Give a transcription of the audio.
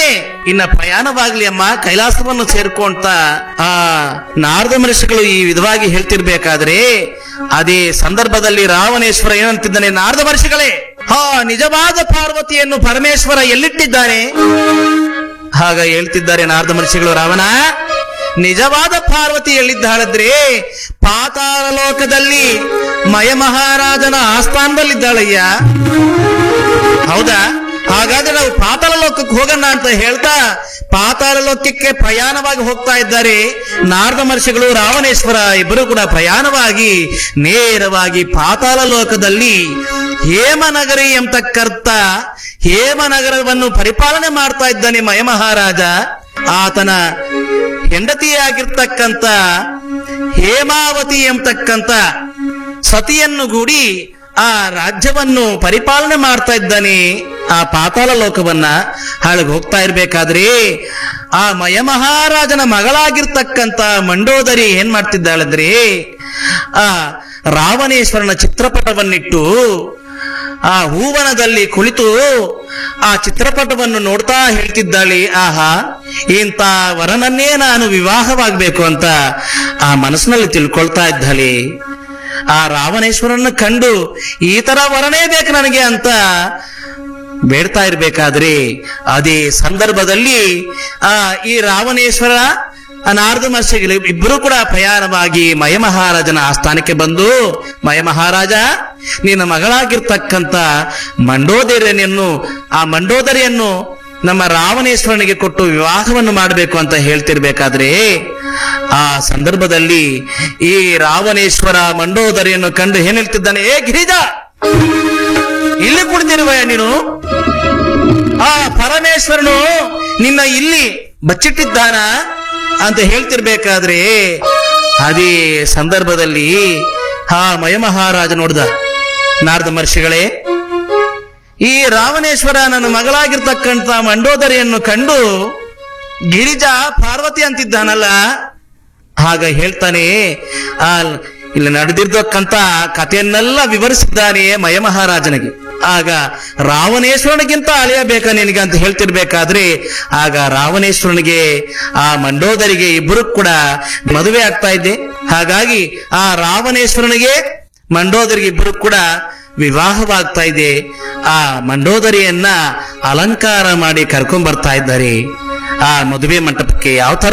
ಇನ್ನ ಪ್ರಯಾಣವಾಗ್ಲಿ ಅಮ್ಮ ಕೈಲಾಸವನ್ನು ಸೇರ್ಕೊಂತ ಆ ನಾರದ ಮನುಷ್ಯಗಳು ಈ ವಿಧವಾಗಿ ಹೇಳ್ತಿರ್ಬೇಕಾದ್ರೆ ಅದೇ ಸಂದರ್ಭದಲ್ಲಿ ರಾವಣೇಶ್ವರ ಏನಂತಿದ್ದಾನೆ ನಾರದ ಮಹರ್ಷಿಗಳೇ ಹಾ ನಿಜವಾದ ಪಾರ್ವತಿಯನ್ನು ಪರಮೇಶ್ವರ ಎಲ್ಲಿಟ್ಟಿದ್ದಾನೆ ಹಾಗ ಹೇಳ್ತಿದ್ದಾರೆ ನಾರದ ಮಹರ್ಷಿಗಳು ರಾವಣ ನಿಜವಾದ ಪಾರ್ವತಿ ಎಲ್ಲಿದ್ದಾಳಂದ್ರೆ ಪಾತಾಳ ಲೋಕದಲ್ಲಿ ಮಯ ಮಹಾರಾಜನ ಆಸ್ಥಾನದಲ್ಲಿದ್ದಾಳಯ್ಯ ಹೌದಾ ಹಾಗಾದ್ರೆ ನಾವು ಪಾತಾಳ ಲೋಕಕ್ಕೆ ಹೋಗೋಣ ಅಂತ ಹೇಳ್ತಾ ಪಾತಾಳ ಲೋಕಕ್ಕೆ ಪ್ರಯಾಣವಾಗಿ ಹೋಗ್ತಾ ಇದ್ದಾರೆ ನಾರದ ಮಹರ್ಷಿಗಳು ರಾವಣೇಶ್ವರ ಇಬ್ಬರು ಕೂಡ ಪ್ರಯಾಣವಾಗಿ ನೇರವಾಗಿ ಪಾತಾಳ ಲೋಕದಲ್ಲಿ ಹೇಮನಗರಿ ಎಂಬತಕ್ಕರ್ಥ ಹೇಮನಗರವನ್ನು ಪರಿಪಾಲನೆ ಮಾಡ್ತಾ ಇದ್ದಾನೆ ಮಯ ಮಹಾರಾಜ ಆತನ ಹೆಂಡತಿಯಾಗಿರ್ತಕ್ಕಂಥ ಹೇಮಾವತಿ ಎಂಬತಕ್ಕಂಥ ಸತಿಯನ್ನು ಗೂಡಿ ಆ ರಾಜ್ಯವನ್ನು ಪರಿಪಾಲನೆ ಮಾಡ್ತಾ ಇದ್ದಾನೆ ಆ ಪಾತಾಳ ಲೋಕವನ್ನ ಹಾಳಿಗೆ ಹೋಗ್ತಾ ಇರ್ಬೇಕಾದ್ರೆ ಆ ಮಯ ಮಹಾರಾಜನ ಮಗಳಾಗಿರ್ತಕ್ಕಂತ ಮಂಡೋದರಿ ಏನ್ ಮಾಡ್ತಿದ್ದಾಳಂದ್ರೆ ಆ ರಾವಣೇಶ್ವರನ ಚಿತ್ರಪಟವನ್ನಿಟ್ಟು ಆ ಹೂವನದಲ್ಲಿ ಕುಳಿತು ಆ ಚಿತ್ರಪಟವನ್ನು ನೋಡ್ತಾ ಹೇಳ್ತಿದ್ದಾಳೆ ಆಹಾ ಇಂಥ ವರನನ್ನೇ ನಾನು ವಿವಾಹವಾಗಬೇಕು ಅಂತ ಆ ಮನಸ್ಸಿನಲ್ಲಿ ತಿಳ್ಕೊಳ್ತಾ ಇದ್ದಾಳೆ ಆ ರಾವಣೇಶ್ವರನ್ನ ಕಂಡು ಈ ತರ ವರನೇ ಬೇಕು ನನಗೆ ಅಂತ ಬೇಡ್ತಾ ಇರ್ಬೇಕಾದ್ರೆ ಅದೇ ಸಂದರ್ಭದಲ್ಲಿ ಆ ಈ ರಾವಣೇಶ್ವರ ಆ ನಾರದ ಮಹರ್ಷಿಗಳು ಇಬ್ಬರು ಕೂಡ ಪ್ರಯಾಣವಾಗಿ ಮಯ ಮಹಾರಾಜನ ಆಸ್ಥಾನಕ್ಕೆ ಬಂದು ಮಯ ಮಹಾರಾಜ ನಿನ್ನ ಮಗಳಾಗಿರ್ತಕ್ಕಂಥ ಮಂಡೋದರಿಯನ್ನು ಆ ಮಂಡೋದರಿಯನ್ನು ನಮ್ಮ ರಾವಣೇಶ್ವರನಿಗೆ ಕೊಟ್ಟು ವಿವಾಹವನ್ನು ಮಾಡಬೇಕು ಅಂತ ಹೇಳ್ತಿರ್ಬೇಕಾದ್ರೆ ಆ ಸಂದರ್ಭದಲ್ಲಿ ಈ ರಾವಣೇಶ್ವರ ಮಂಡೋದರಿಯನ್ನು ಕಂಡು ಏನ್ ಹೇಳ್ತಿದ್ದಾನೆ ಏ ಗಿರಿಜ ಇಲ್ಲಿ ಕುಳಿತಿರುವಯ ನೀನು ಆ ಪರಮೇಶ್ವರನು ನಿನ್ನ ಇಲ್ಲಿ ಬಚ್ಚಿಟ್ಟಿದ್ದಾನ ಅಂತ ಹೇಳ್ತಿರ್ಬೇಕಾದ್ರೆ ಅದೇ ಸಂದರ್ಭದಲ್ಲಿ ಆ ಮಯ ಮಹಾರಾಜ ನೋಡ್ದ ನಾರದ ಮಹರ್ಷಿಗಳೇ ಈ ರಾವಣೇಶ್ವರ ನನ್ನ ಮಗಳಾಗಿರ್ತಕ್ಕಂಥ ಮಂಡೋದರಿಯನ್ನು ಕಂಡು ಗಿರಿಜಾ ಪಾರ್ವತಿ ಅಂತಿದ್ದಾನಲ್ಲ ಆಗ ಹೇಳ್ತಾನೆ ಆ ಇಲ್ಲಿ ನಡೆದಿರ್ತಕ್ಕಂತ ಕಥೆಯನ್ನೆಲ್ಲ ವಿವರಿಸಿದ್ದಾನೆ ಮಯ ಮಹಾರಾಜನಿಗೆ ಆಗ ರಾವಣೇಶ್ವರನಿಗಿಂತ ಅಳಿಯಬೇಕ ನಿನಗೆ ಅಂತ ಹೇಳ್ತಿರ್ಬೇಕಾದ್ರೆ ಆಗ ರಾವಣೇಶ್ವರನಿಗೆ ಆ ಮಂಡೋದರಿಗೆ ಇಬ್ಬರು ಕೂಡ ಮದುವೆ ಆಗ್ತಾ ಇದ್ದೆ ಹಾಗಾಗಿ ಆ ರಾವಣೇಶ್ವರನಿಗೆ ಮಂಡೋದರಿಗೆ ಇಬ್ಬರು ಕೂಡ ವಿವಾಹವಾಗ್ತಾ ಇದೆ ಆ ಮಂಡೋದರಿಯನ್ನ ಅಲಂಕಾರ ಮಾಡಿ ಕರ್ಕೊಂಡ್ ಬರ್ತಾ ಇದ್ದಾರೆ ಆ ಮದುವೆ ಮಂಟಪಕ್ಕೆ ಯಾವ ತರ